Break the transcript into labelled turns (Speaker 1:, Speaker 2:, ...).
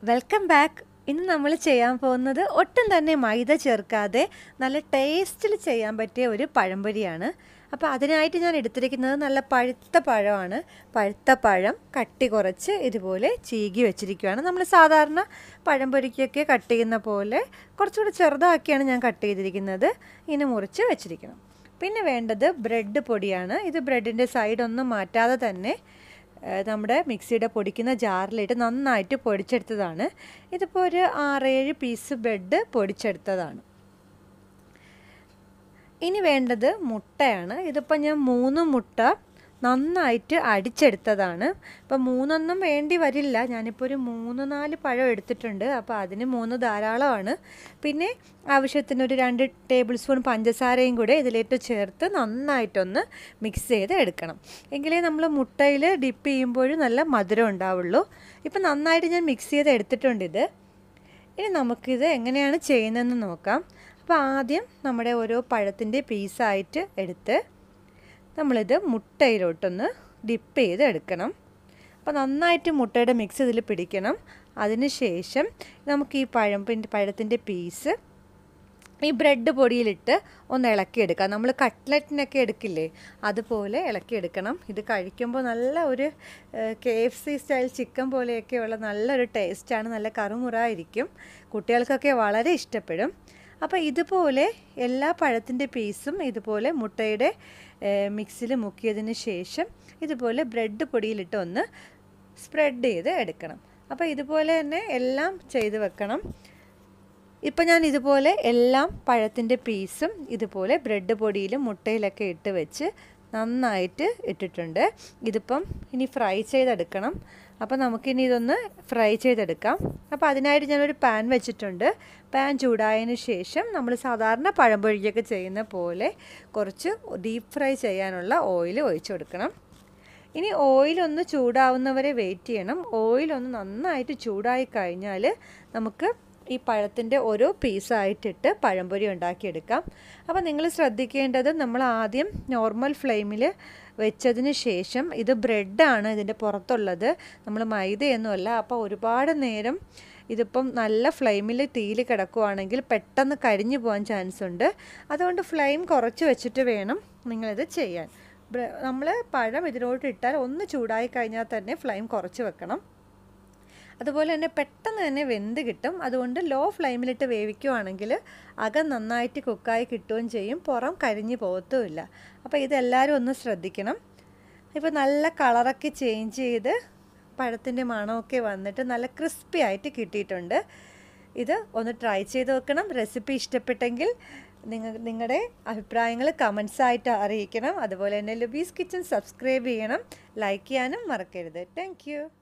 Speaker 1: welcome back ഇന്ന് നമ്മൾ ചെയ്യാൻ പോകുന്നത് ഒട്ടും തന്നെ മൈദ ചേർക്കാതെ നല്ല ടേസ്റ്റിൽ ചെയ്യാൻ പറ്റിയ ഒരു പഴംപൊരിയാണ് അപ്പോൾ അതിനായിട്ട് ഞാൻ എടുത്തിരിക്കുന്നത് നല്ല പഴുത്ത പഴമാണ് പഴുത്ത പഴം കട്ടി കുറച്ച് ഇതുപോലെ ചീകി വെച്ചിരിക്കുകയാണ് നമ്മൾ സാധാരണ പഴംപൊരിക്കൊക്കെ കട്ട് ചെയ്യുന്ന പോലെ കുറച്ചുകൂടി ചെറുതാക്കിയാണ് ഞാൻ കട്ട് ചെയ്തിരിക്കുന്നത് ഇങ്ങനെ മുറിച്ച് വെച്ചിരിക്കണം പിന്നെ വേണ്ടത് ബ്രെഡ് പൊടിയാണ് ഇത് ബ്രെഡിൻ്റെ സൈഡൊന്നും മാറ്റാതെ തന്നെ നമ്മുടെ മിക്സിയുടെ പൊടിക്കുന്ന ജാറിലിട്ട് നന്നായിട്ട് പൊടിച്ചെടുത്തതാണ് ഇതിപ്പോൾ ഒരു ആറേഴ് പീസ് ബ്രെഡ് പൊടിച്ചെടുത്തതാണ് ഇനി വേണ്ടത് മുട്ടയാണ് ഇതിപ്പോൾ ഞാൻ മൂന്ന് മുട്ട നന്നായിട്ട് അടിച്ചെടുത്തതാണ് അപ്പോൾ മൂന്നൊന്നും വേണ്ടി വരില്ല ഞാനിപ്പോൾ ഒരു മൂന്ന് നാല് പഴം എടുത്തിട്ടുണ്ട് അപ്പോൾ അതിന് മൂന്ന് ധാരാളമാണ് പിന്നെ ആവശ്യത്തിന് ഒരു രണ്ട് ടേബിൾ സ്പൂൺ പഞ്ചസാരയും കൂടെ ഇതിലേക്ക് ചേർത്ത് നന്നായിട്ടൊന്ന് മിക്സ് ചെയ്ത് എടുക്കണം എങ്കിലേ നമ്മൾ മുട്ടയിൽ ഡിപ്പ് ചെയ്യുമ്പോഴും നല്ല മധുരം ഉണ്ടാവുള്ളൂ ഇപ്പം നന്നായിട്ട് ഞാൻ മിക്സ് ചെയ്ത് എടുത്തിട്ടുണ്ട് ഇത് ഇനി നമുക്കിത് എങ്ങനെയാണ് ചെയ്യുന്നതെന്ന് നോക്കാം അപ്പോൾ ആദ്യം നമ്മുടെ ഓരോ പഴത്തിൻ്റെ പീസായിട്ട് എടുത്ത് നമ്മളിത് മുട്ടയിലോട്ടൊന്ന് ഡിപ്പ് ചെയ്ത് എടുക്കണം അപ്പോൾ നന്നായിട്ട് മുട്ടയുടെ മിക്സ് ഇതിൽ പിടിക്കണം അതിന് ശേഷം നമുക്ക് ഈ പഴം പഴത്തിൻ്റെ പീസ് ഈ ബ്രെഡ് പൊടിയിലിട്ട് ഒന്ന് ഇളക്കിയെടുക്കാം നമ്മൾ കട്ട്ലറ്റിനൊക്കെ എടുക്കില്ലേ അതുപോലെ ഇളക്കിയെടുക്കണം ഇത് കഴിക്കുമ്പോൾ നല്ല ഒരു K F C style chicken പോലെയൊക്കെയുള്ള നല്ലൊരു ടേസ്റ്റാണ് നല്ല കറുമുറായിരിക്കും കുട്ടികൾക്കൊക്കെ വളരെ ഇഷ്ടപ്പെടും അപ്പോൾ ഇതുപോലെ എല്ലാ പഴത്തിൻ്റെ പീസും ഇതുപോലെ മുട്ടയുടെ മിക്സിൽ മുക്കിയതിന് ശേഷം ഇതുപോലെ ബ്രെഡ് പൊടിയിലിട്ട് ഒന്ന് സ്പ്രെഡ് ചെയ്ത് എടുക്കണം അപ്പോൾ ഇതുപോലെ തന്നെ എല്ലാം ചെയ്ത് വെക്കണം ഇപ്പം ഞാൻ ഇതുപോലെ എല്ലാം പഴത്തിൻ്റെ പീസും ഇതുപോലെ ബ്രെഡ് പൊടിയിലും മുട്ടയിലൊക്കെ ഇട്ട് വെച്ച് നന്നായിട്ട് ഇട്ടിട്ടുണ്ട് ഇതിപ്പം ഇനി ഫ്രൈ ചെയ്തെടുക്കണം അപ്പോൾ നമുക്കിനി ഇതൊന്ന് ഫ്രൈ ചെയ്തെടുക്കാം അപ്പോൾ അതിനായിട്ട് ഞാനൊരു പാൻ വെച്ചിട്ടുണ്ട് പാൻ ചൂടായതിന് ശേഷം നമ്മൾ സാധാരണ പഴംപൊഴിക്കൊക്കെ ചെയ്യുന്ന പോലെ കുറച്ച് ഡീപ്പ് ഫ്രൈ ചെയ്യാനുള്ള ഓയിൽ ഒഴിച്ചു കൊടുക്കണം ഇനി ഓയിലൊന്ന് ചൂടാവുന്നവരെ വെയിറ്റ് ചെയ്യണം ഓയിലൊന്ന് നന്നായിട്ട് ചൂടായി കഴിഞ്ഞാൽ നമുക്ക് ഈ പഴത്തിൻ്റെ ഓരോ പീസായിട്ടിട്ട് പഴംപൊരി ഉണ്ടാക്കിയെടുക്കാം അപ്പോൾ നിങ്ങൾ ശ്രദ്ധിക്കേണ്ടത് നമ്മൾ ആദ്യം നോർമൽ ഫ്ലെയിമിൽ വെച്ചതിന് ശേഷം ഇത് ബ്രെഡാണ് ഇതിൻ്റെ പുറത്തുള്ളത് നമ്മൾ മൈദയൊന്നുമല്ല അപ്പോൾ ഒരുപാട് നേരം ഇതിപ്പം നല്ല ഫ്ലെയിമിൽ തീയിൽ കിടക്കുവാണെങ്കിൽ പെട്ടെന്ന് കരിഞ്ഞു പോകാൻ ചാൻസ് ഉണ്ട് അതുകൊണ്ട് ഫ്ലെയിം കുറച്ച് വെച്ചിട്ട് വേണം നിങ്ങളിത് ചെയ്യാൻ നമ്മൾ പഴം ഇതിലോട്ട് ഇട്ടാൽ ഒന്ന് ചൂടായി കഴിഞ്ഞാൽ തന്നെ ഫ്ലെയിം കുറച്ച് വെക്കണം അതുപോലെ തന്നെ പെട്ടെന്ന് തന്നെ വെന്ത് കിട്ടും അതുകൊണ്ട് ലോ ഫ്ലെയിമിലിട്ട് വേവിക്കുവാണെങ്കിൽ അകം നന്നായിട്ട് കുക്കായി കിട്ടുകയും ചെയ്യും പുറം കരിഞ്ഞു പോകത്തുമില്ല അപ്പോൾ ഇതെല്ലാവരും ഒന്ന് ശ്രദ്ധിക്കണം ഇപ്പോൾ നല്ല കളറൊക്കെ ചേഞ്ച് ചെയ്ത് പഴത്തിൻ്റെ മണമൊക്കെ വന്നിട്ട് നല്ല ക്രിസ്പി ആയിട്ട് കിട്ടിയിട്ടുണ്ട് ഇത് ഒന്ന് ട്രൈ ചെയ്ത് നോക്കണം റെസിപ്പി ഇഷ്ടപ്പെട്ടെങ്കിൽ നിങ്ങൾ നിങ്ങളുടെ അഭിപ്രായങ്ങൾ കമൻസ് ആയിട്ട് അറിയിക്കണം അതുപോലെ തന്നെ ലുബീസ് കിച്ചൺ സബ്സ്ക്രൈബ് ചെയ്യണം ലൈക്ക് ചെയ്യാനും മറക്കരുത് താങ്ക്